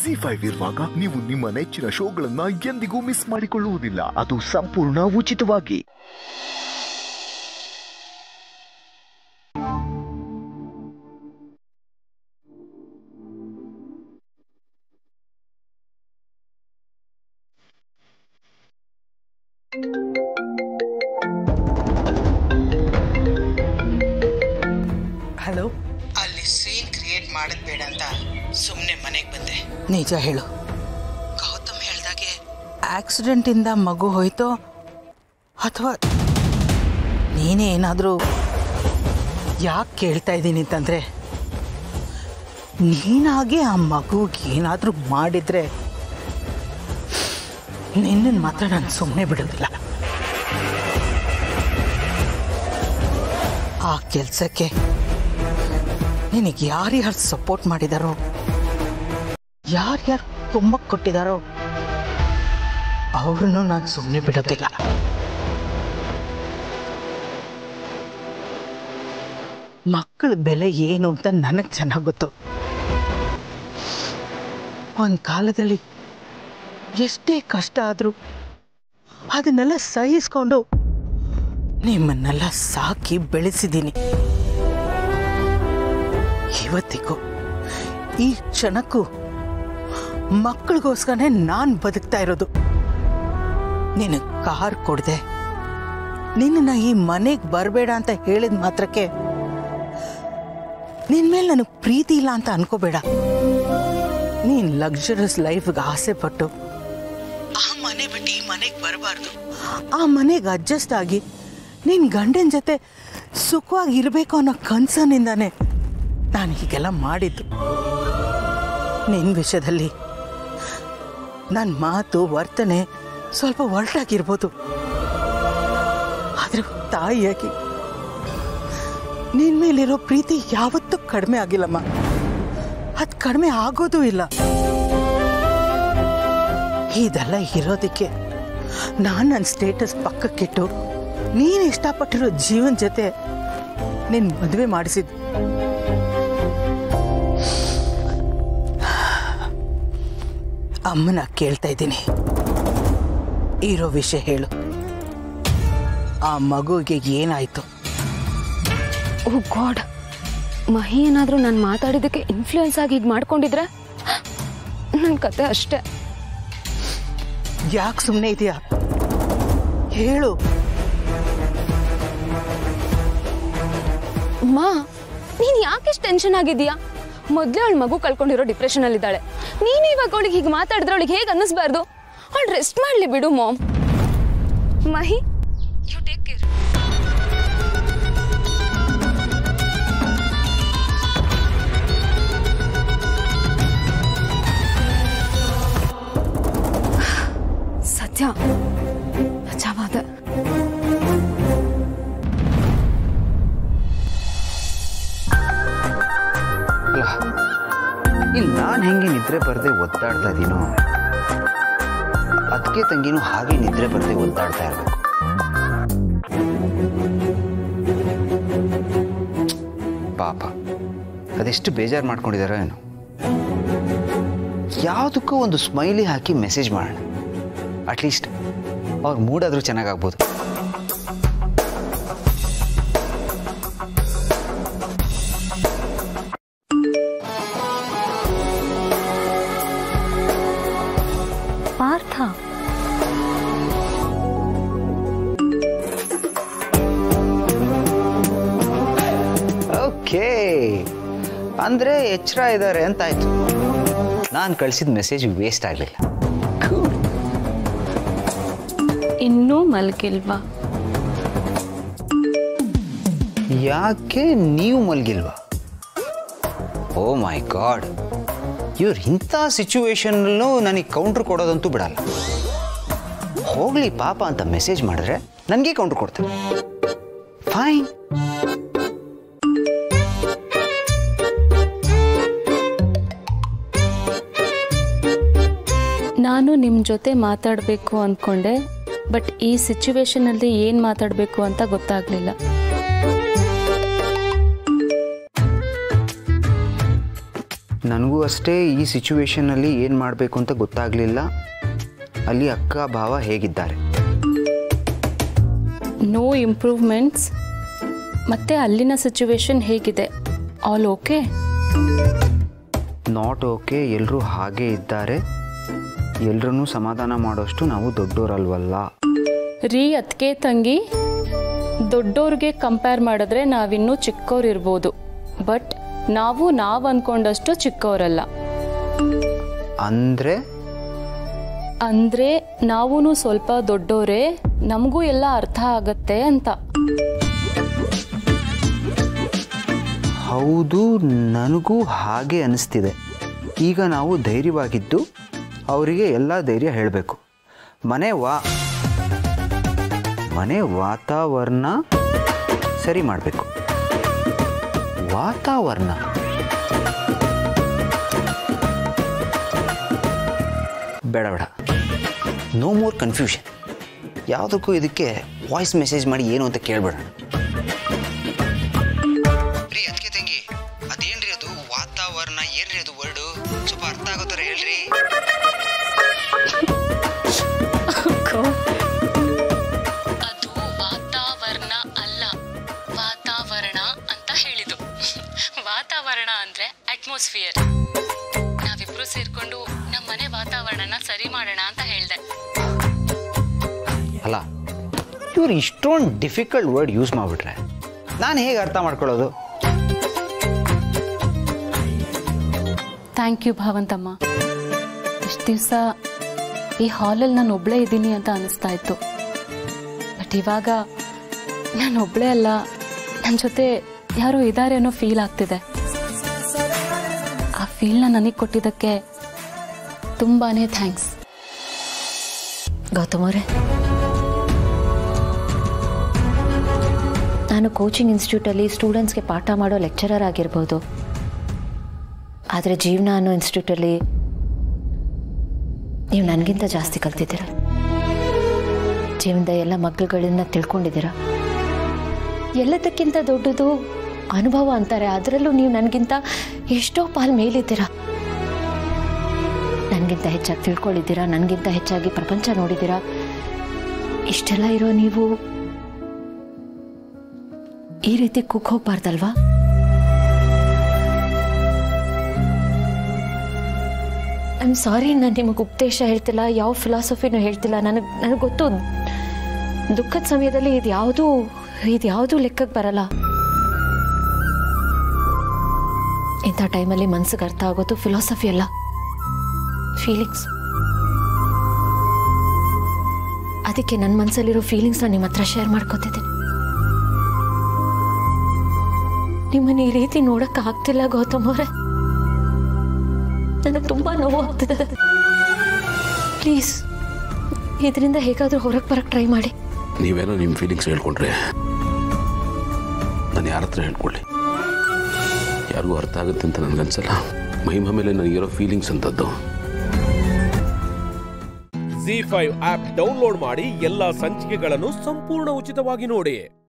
G five ಇರುವಾಗ ನೀವು ನಿಮ್ಮ ನೆಚ್ಚಿನ ಶೋಗಳನ್ನ ಎಂದಿಗೂ ಮಿಸ್ ಮಾಡಿಕೊಳ್ಳುವುದಿಲ್ಲ ಅದು ಸಂಪೂರ್ಣ ಉಚಿತವಾಗಿ ಹಲೋ ಅಲ್ಲಿ ಸೀನ್ ಕ್ರಿಯೇಟ್ ಮಾಡೋದ್ ಬೇಡ ಅಂತ ಸುಮ್ಮನೆ ಮನೆಗೆ ಬಂದೆ ನಿಜ ಹೇಳು ಗೌತಮ್ ಹೇಳ್ದಾಗೆ ಆಕ್ಸಿಡೆಂಟಿಂದ ಮಗು ಹೋಯ್ತೋ ಅಥವಾ ನೀನೇ ಏನಾದರೂ ಯಾಕೆ ಕೇಳ್ತಾ ಇದ್ದೀನಿ ಅಂತಂದರೆ ನೀನಾಗೆ ಆ ಮಗುಗೆ ಏನಾದರೂ ಮಾಡಿದರೆ ನಿನ್ನನ್ನು ಮಾತ್ರ ನಾನು ಸುಮ್ಮನೆ ಬಿಡೋದಿಲ್ಲ ಆ ಕೆಲಸಕ್ಕೆ ನಿನಗೆ ಯಾರ್ಯಾರು ಸಪೋರ್ಟ್ ಮಾಡಿದಾರೋ ಯಾರ್ಯಾರು ತುಂಬ ಕೊಟ್ಟಿದಾರೋ ಅವ್ರನ್ನೂ ನಾನು ಸುಮ್ಮನೆ ಬಿಡೋದಿಲ್ಲ ಮಕ್ಕಳ ಬೆಲೆ ಏನು ಅಂತ ನನಗೆ ಚೆನ್ನಾಗಿ ಗೊತ್ತು ಒಂದು ಕಾಲದಲ್ಲಿ ಎಷ್ಟೇ ಕಷ್ಟ ಆದರೂ ಅದನ್ನೆಲ್ಲ ಸಹಿಸ್ಕೊಂಡು ನಿಮ್ಮನ್ನೆಲ್ಲ ಸಾಕಿ ಬೆಳೆಸಿದ್ದೀನಿ ಇವತ್ತಿಗೂ ಈ ಕ್ಷಣಕ್ಕೂ ಮಕ್ಕಳಿಗೋಸ್ಕರನೇ ನಾನು ಬದುಕ್ತಾ ಇರೋದು ನೀನು ಕಾರ್ ಕೊಡದೆ ನಿನ್ನ ಈ ಮನೆಗೆ ಬರಬೇಡ ಅಂತ ಹೇಳಿದ ಮಾತ್ರಕ್ಕೆ ನಿನ್ನ ಮೇಲೆ ನನಗೆ ಪ್ರೀತಿ ಇಲ್ಲ ಅಂತ ಅನ್ಕೋಬೇಡ ನೀನು ಲಕ್ಸುರಸ್ ಲೈಫ್ಗೆ ಆಸೆ ಪಟ್ಟು ಆ ಮನೆ ಬಿಟ್ಟು ಈ ಮನೆಗೆ ಬರಬಾರ್ದು ಆ ಮನೆಗೆ ಅಡ್ಜಸ್ಟ್ ಆಗಿ ನಿನ್ನ ಗಂಡನ ಜೊತೆ ಸುಖವಾಗಿ ಇರಬೇಕು ಅನ್ನೋ ಕನಸನಿಂದಾನೆ ನಾನು ಹೀಗೆಲ್ಲ ಮಾಡಿದ್ದು ನಿನ್ನ ವಿಷಯದಲ್ಲಿ ನನ್ನ ಮಾತು ವರ್ತನೆ ಸ್ವಲ್ಪ ಒರಟಾಗಿರ್ಬೋದು ಆದ್ರೆ ತಾಯಿಯಾಗಿ ನಿನ್ ಮೇಲಿರೋ ಪ್ರೀತಿ ಯಾವತ್ತೂ ಕಡಿಮೆ ಆಗಿಲ್ಲಮ್ಮ ಅದು ಕಡಿಮೆ ಆಗೋದೂ ಇಲ್ಲ ಇದೆಲ್ಲ ಇರೋದಕ್ಕೆ ನಾನು ನನ್ನ ಸ್ಟೇಟಸ್ ಪಕ್ಕಕ್ಕಿಟ್ಟು ನೀನು ಇಷ್ಟಪಟ್ಟಿರೋ ಜೀವನ ಜೊತೆ ನಿನ್ನ ಮದುವೆ ಮಾಡಿಸಿದ್ದು ಅಮ್ಮನ ಕೇಳ್ತಾ ಇದ್ದೀನಿ ಇರೋ ವಿಷಯ ಹೇಳು ಆ ಮಗುವಿಗೆ ಏನಾಯ್ತು ಓ ಗಾಡ್ ಮಹಿ ಏನಾದರೂ ನಾನು ಮಾತಾಡಿದ್ದಕ್ಕೆ ಇನ್ಫ್ಲೂಯೆನ್ಸ್ ಆಗಿ ಇದು ಮಾಡ್ಕೊಂಡಿದ್ರೆ ನನ್ನ ಕತೆ ಅಷ್ಟೇ ಯಾಕೆ ಸುಮ್ಮನೆ ಇದೆಯಾ ಹೇಳು ಮಾ ನೀನು ಯಾಕೆಷ್ಟು ಟೆನ್ಷನ್ ಆಗಿದೀಯಾ ಮೊದಲೇ ಅವಳು ಮಗು ಕಳ್ಕೊಂಡಿರೋ ಡಿಪ್ರೆಷನ್ ಅಲ್ಲಿ ಇದ್ದಾಳೆ ನೀನು ಇವಾಗ ಅವಳಿಗೆ ಹೀಗೆ ಮಾತಾಡಿದ್ರೆ ಅವಳಿಗೆ ಹೇಗೆ ಅನ್ನಿಸ್ಬಾರ್ದು ಅವಳು ರೆಸ್ಟ್ ಮಾಡಲಿ ಬಿಡು mom Mahi you take care Satya ಬಚಾವಾದ ಅಲ್ಲ ಇಲ್ಲಿ ನಾನು ಹೆಂಗೆ ನಿದ್ರೆ ಬರದೆ ಒದ್ದಾಡ್ತಾ ಇದೀನೋ ಅದಕ್ಕೆ ತಂಗಿನೂ ಹಾಗೆ ನಿದ್ರೆ ಬರದೆ ಒದ್ದಾಡ್ತಾ ಇರಬೇಕು ಪಾಪ ಅದೆಷ್ಟು ಬೇಜಾರು ಮಾಡ್ಕೊಂಡಿದಾರೋ ಏನೋ ಯಾವುದಕ್ಕೂ ಒಂದು ಸ್ಮೈಲಿ ಹಾಕಿ ಮೆಸೇಜ್ ಮಾಡೋಣ ಅಟ್ಲೀಸ್ಟ್ ಅವ್ರ ಮೂಡಾದರೂ ಚೆನ್ನಾಗಾಗ್ಬೋದು ಪಾರ್ಥ ಓಕೆ ಅಂದ್ರೆ ಎಚ್ಚರ ಇದ್ದಾರೆ ಅಂತ ಆಯ್ತು ನಾನು ಕಳಿಸಿದ ಮೆಸೇಜ್ ವೇಸ್ಟ್ ಆಗಲಿಲ್ಲ ಇನ್ನೂ ಮಲ್ಗಿಲ್ವಾ ಯಾಕೆ ನೀವು ಮಲಗಿಲ್ವಾ ಓ ಮೈ ಗಾಡ್ ಇವ್ರು ಇಂಥ ಸಿಚುವೇಶನ್ನಲ್ಲೂ ನನಗೆ ಕೌಂಟ್ರ್ ಕೊಡೋದಂತೂ ಬಿಡಲ್ಲ ಹೋಗ್ಲಿ ಪಾಪ ಅಂತ ಮೆಸೇಜ್ ಮಾಡಿದ್ರೆ ನನಗೆ ಕೌಂಟ್ರ್ ಕೊಡ್ತಾರೆ ಫೈನ್ ನಾನು ನಿಮ್ಮ ಜೊತೆ ಮಾತಾಡಬೇಕು ಅಂದ್ಕೊಂಡೆ ಬಟ್ ಈ ಸಿಚುವೇಶನಲ್ಲಿ ಏನು ಮಾತಾಡಬೇಕು ಅಂತ ಗೊತ್ತಾಗಲಿಲ್ಲ ನನಗೂ ಅಷ್ಟೇ ಈ ಸಿಚುವೇಶನಲ್ಲಿ ಏನು ಮಾಡಬೇಕು ಅಂತ ಗೊತ್ತಾಗಲಿಲ್ಲ ಅಲ್ಲಿ ಅಕ್ಕ ಭಾವ ಹೇಗಿದ್ದಾರೆ ನೋ ಇಂಪ್ರೂವ್ಮೆಂಟ್ಸ್ ಮತ್ತು ಅಲ್ಲಿನ ಸಿಚುವೇಶನ್ ಹೇಗಿದೆ ಆಲ್ ಓಕೆ ನಾಟ್ ಓಕೆ ಎಲ್ಲರೂ ಹಾಗೇ ಇದ್ದಾರೆ ಎಲ್ಲರನ್ನೂ ಸಮಾಧಾನ ಮಾಡೋಷ್ಟು ನಾವು ದೊಡ್ಡೋರಲ್ವಲ್ಲ ರೀ ಅದಕ್ಕೆ ತಂಗಿ ದೊಡ್ಡೋರಿಗೆ ಕಂಪೇರ್ ಮಾಡಿದ್ರೆ ನಾವಿನ್ನೂ ಚಿಕ್ಕವ್ರಿರ್ಬೋದು ಬಟ್ ನಾವು ನಾವು ಅಂದ್ಕೊಂಡಷ್ಟು ಚಿಕ್ಕವರಲ್ಲ ಅಂದರೆ ಅಂದರೆ ನಾವೂ ಸ್ವಲ್ಪ ದೊಡ್ಡೋರೇ ನಮಗೂ ಎಲ್ಲ ಅರ್ಥ ಆಗತ್ತೆ ಅಂತ ಹೌದು ನನಗೂ ಹಾಗೆ ಅನಿಸ್ತಿದೆ ಈಗ ನಾವು ಧೈರ್ಯವಾಗಿದ್ದು ಅವರಿಗೆ ಎಲ್ಲ ಧೈರ್ಯ ಹೇಳಬೇಕು ಮನೆ ವಾ ಮನೆ ವಾತಾವರಣ ಸರಿ ಮಾಡಬೇಕು ವಾತಾವರಣ ಬೇಡ ಬೇಡ ನೋ ಮೋರ್ ಕನ್ಫ್ಯೂಷನ್ ಯಾವುದಕ್ಕೂ ಇದಕ್ಕೆ ವಾಯ್ಸ್ ಮೆಸೇಜ್ ಮಾಡಿ ಏನು ಅಂತ ಕೇಳಬೇಡ ರೀ ಅದಕ್ಕೆ ತಂಗಿ ಅದೇನ್ರಿ ಅದು ವಾತಾವರಣ ಏನ್ರಿ ಅದು ವರ್ಡು ಸ್ವಲ್ಪ ಅರ್ಥ ಆಗೋ ಥರ ಹೇಳ್ರಿ ಅದು ವಾತಾವರಣ ಅಲ್ಲ ವಾತಾವರಣ ಅಂತ ಹೇಳಿದು ವಾತಾವರಣ ಅಂದ್ರೆ ಅಟ್ಮಾಸ್ಫಿಯರ್ ನಾವಿಬ್ರು ಸೇರ್ಕೊಂಡು ನಮ್ಮ ಮನೆ ವಾತಾವರಣನ ಸರಿ ಮಾಡೋಣ ಅಂತ ಹೇಳ್ದೆ ಅಲ್ಲ ಇವ್ರು ಇಷ್ಟೊಂದು ಡಿಫಿಕಲ್ಟ್ ವರ್ಡ್ ಯೂಸ್ ಮಾಡಿಬಿಟ್ರೆ ನಾನು ಹೇಗೆ ಅರ್ಥ ಮಾಡ್ಕೊಳ್ಳೋದು ಥ್ಯಾಂಕ್ ಯು ಭಾವಂತಮ್ಮ ಇಷ್ಟು ದಿವಸ ಈ ಹಾಲಲ್ಲಿ ನಾನು ಒಬ್ಳೇ ಇದ್ದೀನಿ ಅಂತ ಅನಿಸ್ತಾ ಇತ್ತು ಬಟ್ ಇವಾಗ ನಾನು ಒಬ್ಳೇ ಅಲ್ಲ ನನ್ನ ಜೊತೆ ಯಾರೋ ಇದ್ದಾರೆ ಅನ್ನೋ ಫೀಲ್ ಆಗ್ತಿದೆ ಆ ಫೀಲ್ನ ನನಗೆ ಕೊಟ್ಟಿದ್ದಕ್ಕೆ ತುಂಬಾನೇ ಥ್ಯಾಂಕ್ಸ್ ಗೌತಮ್ ಅವರೇ ನಾನು ಕೋಚಿಂಗ್ ಇನ್ಸ್ಟಿಟ್ಯೂಟಲ್ಲಿ ಸ್ಟೂಡೆಂಟ್ಸ್ಗೆ ಪಾಠ ಮಾಡೋ ಲೆಕ್ಚರರ್ ಆಗಿರ್ಬೋದು ಆದರೆ ಜೀವನ ಅನ್ನೋ ಇನ್ಸ್ಟಿಟ್ಯೂಟಲ್ಲಿ ನೀವು ನನಗಿಂತ ಜಾಸ್ತಿ ಕಲ್ತಿದ್ದೀರ ಜೀವನದ ಎಲ್ಲ ಮಗ್ಳುಗಳನ್ನ ತಿಳ್ಕೊಂಡಿದ್ದೀರ ಎಲ್ಲದಕ್ಕಿಂತ ದೊಡ್ಡದು ಅನುಭವ ಅಂತಾರೆ ಅದರಲ್ಲೂ ನೀವು ನನಗಿಂತ ಎಷ್ಟೋ ಪಾಲ್ ಮೇಲಿದ್ದೀರ ನನಗಿಂತ ಹೆಚ್ಚಾಗಿ ತಿಳ್ಕೊಂಡಿದ್ದೀರಾ ನನಗಿಂತ ಹೆಚ್ಚಾಗಿ ಪ್ರಪಂಚ ನೋಡಿದ್ದೀರಾ ಇಷ್ಟೆಲ್ಲ ಇರೋ ನೀವು ಈ ರೀತಿ ಕುಕ್ ಹೋಗ್ಬಾರ್ದಲ್ವಾ ಐ ಆಮ್ ಸಾರಿ ನಾನು ನಿಮಗೆ ಉಪದೇಶ ಹೇಳ್ತಿಲ್ಲ ಯಾವ ಫಿಲಾಸಫಿನೂ ಹೇಳ್ತಿಲ್ಲ ನನಗೆ ನನಗೆ ಗೊತ್ತು ದುಃಖದ ಸಮಯದಲ್ಲಿ ಇದು ಯಾವುದೂ ಇದು ಯಾವುದೂ ಲೆಕ್ಕಕ್ಕೆ ಬರಲ್ಲ ಇಂಥ ಟೈಮಲ್ಲಿ ಮನ್ಸಿಗೆ ಅರ್ಥ ಆಗೋದು ಫಿಲಾಸಫಿ ಅಲ್ಲ ಫೀಲಿಂಗ್ಸ್ ಅದಕ್ಕೆ ನನ್ನ ಮನಸ್ಸಲ್ಲಿರೋ ಫೀಲಿಂಗ್ಸ್ನ ನಿಮ್ಮ ಹತ್ರ ಶೇರ್ ಮಾಡ್ಕೋತಿದ್ದೀನಿ ನಿಮ್ಮನ್ನ ಈ ರೀತಿ ನೋಡಕ್ ಆಗ್ತಿಲ್ಲ ಗೌತಮ್ ಅವರೇ ನನಗೆ ತುಂಬಾ ನೋವು ಆಗ್ತಿದೆ ಪ್ಲೀಸ್ ಇದರಿಂದ ಹೇಗಾದ್ರೂ ಹೊರಗೆ ಬರಕ್ ಟ್ರೈ ಮಾಡಿ ನೀವೇನೋ ನಿಮ್ಮ ಫೀಲಿಂಗ್ಸ್ ಹೇಳ್ಕೊಂಡ್ರೆ ನಾನು ಯಾರ ಹತ್ರ ಹೇಳ್ಕೊಳ್ಳಿ ಯಾರಿಗೂ ಅರ್ಥ ಆಗುತ್ತೆ ಅಂತ ನನಗನ್ಸಲ್ಲ ಮಹಿಮಾ ಮೇಲೆ ನನಗಿರೋ ಫೀಲಿಂಗ್ಸ್ ಅಂತದ್ದು ಜಿ ಫೈವ್ ಆಪ್ ಡೌನ್ಲೋಡ್ ಮಾಡಿ ಎಲ್ಲಾ ಸಂಚಿಕೆಗಳನ್ನು ಸಂಪೂರ್ಣ ಉಚಿತವಾಗಿ ನೋಡಿ